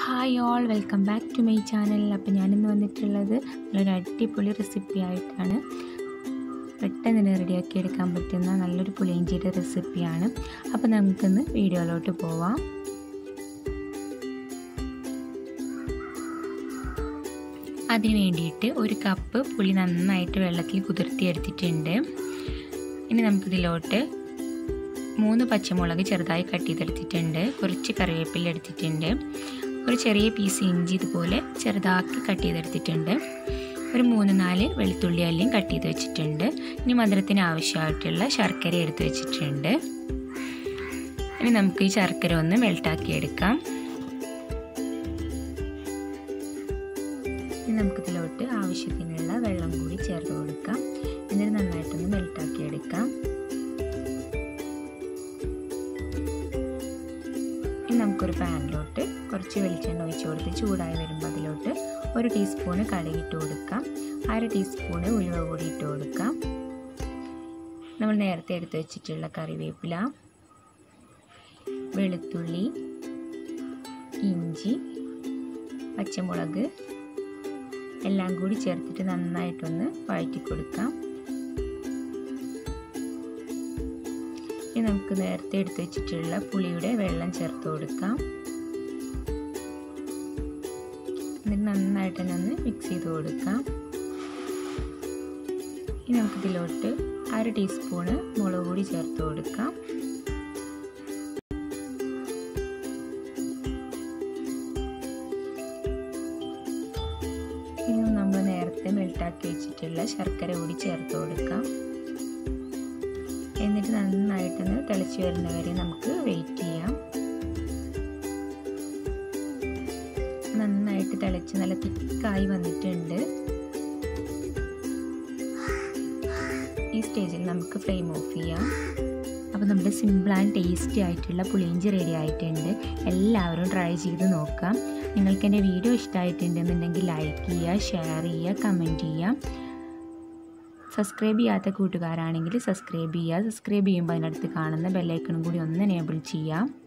hi all welcome back to my channel അപ്പോൾ ഞാനിന്ന് വന്നിട്ടുള്ളത് നല്ലൊരു അടിപൊളി റെസിപ്പി ആയിട്ടാണ് പെട്ടെന്ന് തന്നെ റെഡിയാക്കി എടുക്കാൻ പറ്റുന്ന നല്ലൊരു പുളിയിഞ്ചിയുടെ റെസിപ്പിയാണ് അപ്പോൾ നമുക്കിന്ന് വീഡിയോയിലോട്ട് പോവാം അതിന് വേണ്ടിയിട്ട് ഒരു കപ്പ് പുളി നന്നായിട്ട് വെള്ളത്തിൽ കുതിർത്തി എടുത്തിട്ടുണ്ട് ഇനി നമുക്കിതിലോട്ട് മൂന്ന് പച്ചമുളക് ചെറുതായി കട്ട് ചെയ്തെടുത്തിട്ടുണ്ട് കുറച്ച് കറിവേപ്പില എടുത്തിട്ടുണ്ട് ഒരു ചെറിയ പീസ് ഇഞ്ചി ഇതുപോലെ ചെറുതാക്കി കട്ട് ചെയ്തെടുത്തിട്ടുണ്ട് ഒരു മൂന്ന് നാല് വെളുത്തുള്ളി അല്ലിയും കട്ട് ചെയ്ത് വെച്ചിട്ടുണ്ട് ഇനി മധുരത്തിന് ആവശ്യമായിട്ടുള്ള ശർക്കര എടുത്ത് വെച്ചിട്ടുണ്ട് ഇനി നമുക്ക് ഈ ശർക്കര ഒന്ന് മെൽട്ടാക്കി എടുക്കാം ഇനി നമുക്കിതിലോട്ട് ആവശ്യത്തിനുള്ള വെള്ളം കൂടി ചേർത്ത് കൊടുക്കാം എന്നിട്ട് നന്നായിട്ടൊന്ന് മെൽട്ടാക്കി എടുക്കാം ഇനി നമുക്കൊരു പാനിലോട്ട് കുറച്ച് വെളിച്ചെണ്ണ ഒഴിച്ച് കൊടുത്ത് ചൂടായി വരുമ്പോൾ അതിലോട്ട് ഒരു ടീസ്പൂണ് കടുകിട്ട് കൊടുക്കാം അര ടീസ്പൂണ് ഉലുവ കൂടി ഇട്ട് കൊടുക്കാം നമ്മൾ നേരത്തെ എടുത്ത് വെച്ചിട്ടുള്ള കറിവേപ്പില വെളുത്തുള്ളി ഇഞ്ചി പച്ചമുളക് എല്ലാം കൂടി ചേർത്തിട്ട് നന്നായിട്ടൊന്ന് വഴറ്റി കൊടുക്കാം ഇനി നമുക്ക് നേരത്തെ എടുത്ത് വെച്ചിട്ടുള്ള പുളിയുടെ വെള്ളം ചേർത്ത് കൊടുക്കാം എന്നിട്ട് നന്നായിട്ട് തന്നെ ഒന്ന് മിക്സ് ചെയ്ത് കൊടുക്കാം ഇനി നമുക്കിതിലോട്ട് അര ടീസ്പൂണ് മുളക് പൊടി ചേർത്ത് കൊടുക്കാം ഇനി നമ്മൾ നേരത്തെ മെൽട്ടാക്കി വെച്ചിട്ടുള്ള ശർക്കര കൂടി ചേർത്ത് കൊടുക്കാം എന്നിട്ട് നന്നായിട്ടൊന്ന് തിളച്ച് വരുന്നവരെ നമുക്ക് വെയിറ്റ് ചെയ്യാം നന്നായിട്ട് തിളച്ച് നല്ല തിക്കായി വന്നിട്ടുണ്ട് ഈ സ്റ്റേജിൽ നമുക്ക് ഫ്ലെയിം ഓഫ് ചെയ്യാം അപ്പോൾ നമ്മുടെ സിമ്പിൾ ആൻഡ് ടേസ്റ്റി ആയിട്ടുള്ള പുളിയിഞ്ചി റെഡി ആയിട്ടുണ്ട് എല്ലാവരും ട്രൈ ചെയ്ത് നോക്കാം നിങ്ങൾക്ക് എൻ്റെ വീഡിയോ ഇഷ്ടമായിട്ടുണ്ടെന്നുണ്ടെങ്കിൽ ലൈക്ക് ചെയ്യുക ഷെയർ ചെയ്യുക കമൻറ്റ് ചെയ്യുക സബ്സ്ക്രൈബ് ചെയ്യാത്ത കൂട്ടുകാരാണെങ്കിൽ സബ്സ്ക്രൈബ് ചെയ്യുക സബ്സ്ക്രൈബ് ചെയ്യുമ്പോൾ അതിനടുത്ത് കാണുന്ന ബെല്ലൈക്കണും കൂടി ഒന്ന് എനേബിൾ ചെയ്യാം